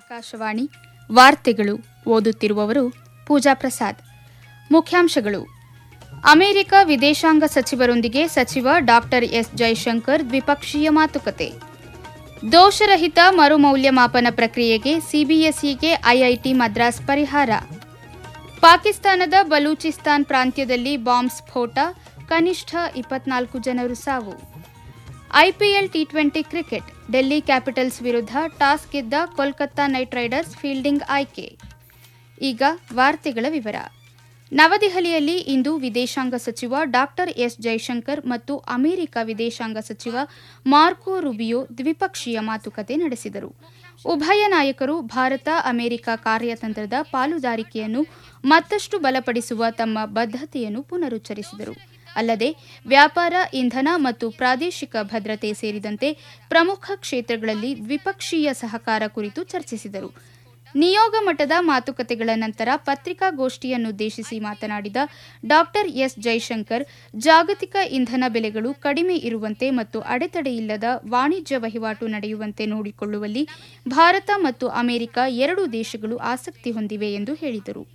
ಆಕಾಶವಾಣಿ ವಾರ್ತೆಗಳು ಓದುತ್ತಿರುವವರು ಪೂಜಾ ಪ್ರಸಾದ್ ಮುಖ್ಯಾಂಶಗಳು ಅಮೆರಿಕ ವಿದೇಶಾಂಗ ಸಚಿವರೊಂದಿಗೆ ಸಚಿವ ಡಾಕ್ಟರ್ ಎಸ್ ಜೈಶಂಕರ್ ದ್ವಿಪಕ್ಷೀಯ ಮಾತುಕತೆ ದೋಷರಹಿತ ಮರುಮೌಲ್ಯಮಾಪನ ಪ್ರಕ್ರಿಯೆಗೆ ಸಿಬಿಎಸ್ಇಗೆ ಐಐಟಿ ಮದ್ರಾಸ್ ಪರಿಹಾರ ಪಾಕಿಸ್ತಾನದ ಬಲೂಚಿಸ್ತಾನ್ ಪ್ರಾಂತ್ಯದಲ್ಲಿ ಬಾಂಬ್ ಸ್ಫೋಟ ಕನಿಷ್ಠ ಇಪ್ಪತ್ನಾಲ್ಕು ಜನರು ಸಾವು IPL T twenty cricket Delhi capitals ವಿರುದ್ಧ ಟಾಸ್ ಗೆದ್ದ ಕೋಲ್ಕತ್ತಾ ನೈಟ್ ರೈಡರ್ಸ್ ಫೀಲ್ಡಿಂಗ್ ಆಯ್ಕೆ ಈಗ ವಾರ್ತೆಗಳ ವಿವರ ನವದೆಹಲಿಯಲ್ಲಿ ಇಂದು ವಿದೇಶಾಂಗ ಸಚಿವ ಡಾಕ್ಟರ್ ಎಸ್ ಜೈಶಂಕರ್ ಮತ್ತು ಅಮೆರಿಕ ವಿದೇಶಾಂಗ ಸಚಿವ ಮಾರ್ಕೋ ರುಬಿಯೋ ದ್ವಿಪಕ್ಷೀಯ ಮಾತುಕತೆ ನಡೆಸಿದರು ಉಭಯ ನಾಯಕರು ಭಾರತ ಅಮೆರಿಕ ಕಾರ್ಯತಂತ್ರದ ಪಾಲುದಾರಿಕೆಯನ್ನು ಮತ್ತಷ್ಟು ಬಲಪಡಿಸುವ ತಮ್ಮ ಬದ್ಧತೆಯನ್ನು ಪುನರುಚ್ಚರಿಸಿದರು ಅಲ್ಲದೆ ವ್ಯಾಪಾರ ಇಂಧನ ಮತ್ತು ಪ್ರಾದೇಶಿಕ ಭದ್ರತೆ ಸೇರಿದಂತೆ ಪ್ರಮುಖ ಕ್ಷೇತ್ರಗಳಲ್ಲಿ ದ್ವಿಪಕ್ಷೀಯ ಸಹಕಾರ ಕುರಿತು ಚರ್ಚಿಸಿದರು ನಿಯೋಗ ಮಟ್ಟದ ಮಾತುಕತೆಗಳ ನಂತರ ಪತ್ರಿಕಾಗೋಷ್ಠಿಯನ್ನುದ್ದೇಶಿಸಿ ಮಾತನಾಡಿದ ಡಾಕ್ಟರ್ ಎಸ್ ಜೈಶಂಕರ್ ಜಾಗತಿಕ ಇಂಧನ ಬೆಲೆಗಳು ಕಡಿಮೆ ಇರುವಂತೆ ಮತ್ತು ಅಡೆತಡೆಯಿಲ್ಲದ ವಾಣಿಜ್ಯ ವಹಿವಾಟು ನಡೆಯುವಂತೆ ನೋಡಿಕೊಳ್ಳುವಲ್ಲಿ ಭಾರತ ಮತ್ತು ಅಮೆರಿಕ ಎರಡೂ ದೇಶಗಳು ಆಸಕ್ತಿ ಹೊಂದಿವೆ ಎಂದು ಹೇಳಿದರು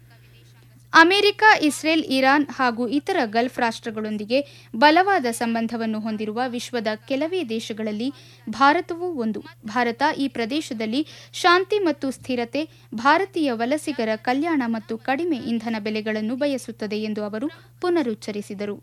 ಅಮೆರಿಕ ಇಸ್ರೇಲ್ ಇರಾನ್ ಹಾಗೂ ಇತರ ಗಲ್ಫ್ ರಾಷ್ಟ್ರಗಳೊಂದಿಗೆ ಬಲವಾದ ಸಂಬಂಧವನ್ನು ಹೊಂದಿರುವ ವಿಶ್ವದ ಕೆಲವೇ ದೇಶಗಳಲ್ಲಿ ಭಾರತವೂ ಒಂದು ಭಾರತ ಈ ಪ್ರದೇಶದಲ್ಲಿ ಶಾಂತಿ ಮತ್ತು ಸ್ಥಿರತೆ ಭಾರತೀಯ ವಲಸಿಗರ ಕಲ್ಯಾಣ ಮತ್ತು ಕಡಿಮೆ ಇಂಧನ ಬೆಲೆಗಳನ್ನು ಬಯಸುತ್ತದೆ ಎಂದು ಅವರು ಪುನರುಚ್ಚರಿಸಿದರು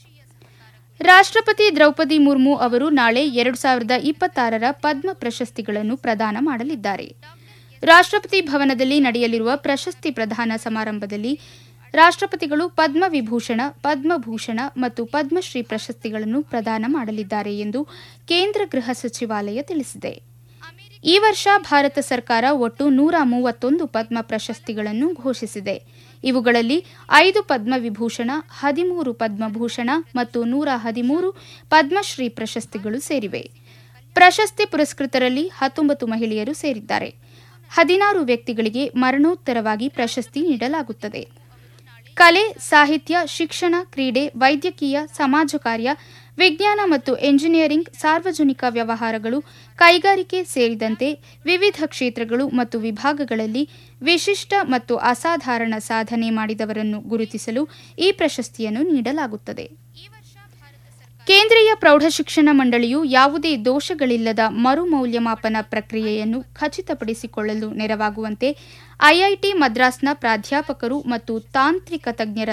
ರಾಷ್ಟ್ರಪತಿ ದ್ರೌಪದಿ ಮುರ್ಮು ಅವರು ನಾಳೆ ಎರಡು ಸಾವಿರದ ಇಪ್ಪತ್ತಾರರ ಪದ್ಮ ಪ್ರಶಸ್ತಿಗಳನ್ನು ಪ್ರದಾನ ಮಾಡಲಿದ್ದಾರೆ ರಾಷ್ಟ್ರಪತಿ ಭವನದಲ್ಲಿ ನಡೆಯಲಿರುವ ಪ್ರಶಸ್ತಿ ಪ್ರದಾನ ಸಮಾರಂಭದಲ್ಲಿ ರಾಷ್ಟ್ರಪತಿಗಳು ಪದ್ಮವಿಭೂಷಣ ಪದ್ಮಭೂಷಣ ಮತ್ತು ಪದ್ಮಶ್ರೀ ಪ್ರಶಸ್ತಿಗಳನ್ನು ಪ್ರದಾನ ಮಾಡಲಿದ್ದಾರೆ ಎಂದು ಕೇಂದ್ರ ಗೃಹ ಸಚಿವಾಲಯ ತಿಳಿಸಿದೆ ಈ ವರ್ಷ ಭಾರತ ಸರ್ಕಾರ ಒಟ್ಟು ನೂರ ಮೂವತ್ತೊಂದು ಪದ್ಮ ಪ್ರಶಸ್ತಿಗಳನ್ನು ಘೋಷಿಸಿದೆ ಇವುಗಳಲ್ಲಿ ಐದು ಪದ್ಮವಿಭೂಷಣ ಹದಿಮೂರು ಪದ್ಮಭೂಷಣ ಮತ್ತು ನೂರ ಹದಿಮೂರು ಪದ್ಮಶ್ರೀ ಪ್ರಶಸ್ತಿಗಳು ಸೇರಿವೆ ಪ್ರಶಸ್ತಿ ಪುರಸ್ಕೃತರಲ್ಲಿ ಹತ್ತೊಂಬತ್ತು ಮಹಿಳೆಯರು ಸೇರಿದ್ದಾರೆ ಹದಿನಾರು ವ್ಯಕ್ತಿಗಳಿಗೆ ಮರಣೋತ್ತರವಾಗಿ ಪ್ರಶಸ್ತಿ ನೀಡಲಾಗುತ್ತದೆ ಕಲೆ ಸಾಹಿತ್ಯ ಶಿಕ್ಷಣ ಕ್ರೀಡೆ ವೈದ್ಯಕೀಯ ಸಮಾಜ ಕಾರ್ಯ ವಿಜ್ಞಾನ ಮತ್ತು ಎಂಜಿನಿಯರಿಂಗ್ ಸಾರ್ವಜನಿಕ ವ್ಯವಹಾರಗಳು ಕೈಗಾರಿಕೆ ಸೇರಿದಂತೆ ವಿವಿಧ ಕ್ಷೇತ್ರಗಳು ಮತ್ತು ವಿಭಾಗಗಳಲ್ಲಿ ವಿಶಿಷ್ಟ ಮತ್ತು ಅಸಾಧಾರಣ ಸಾಧನೆ ಮಾಡಿದವರನ್ನು ಗುರುತಿಸಲು ಈ ಪ್ರಶಸ್ತಿಯನ್ನು ನೀಡಲಾಗುತ್ತದೆ ಕೇಂದ್ರೀಯ ಪ್ರೌಢಶಿಕ್ಷಣ ಮಂಡಳಿಯು ಯಾವುದೇ ದೋಷಗಳಿಲ್ಲದ ಮರುಮೌಲ್ಯಮಾಪನ ಪ್ರಕ್ರಿಯೆಯನ್ನು ಖಚಿತಪಡಿಸಿಕೊಳ್ಳಲು ನೆರವಾಗುವಂತೆ ಐಐಟಿ ಮದ್ರಾಸ್ನ ಪ್ರಾಧ್ಯಾಪಕರು ಮತ್ತು ತಾಂತ್ರಿಕ ತಜ್ಞರ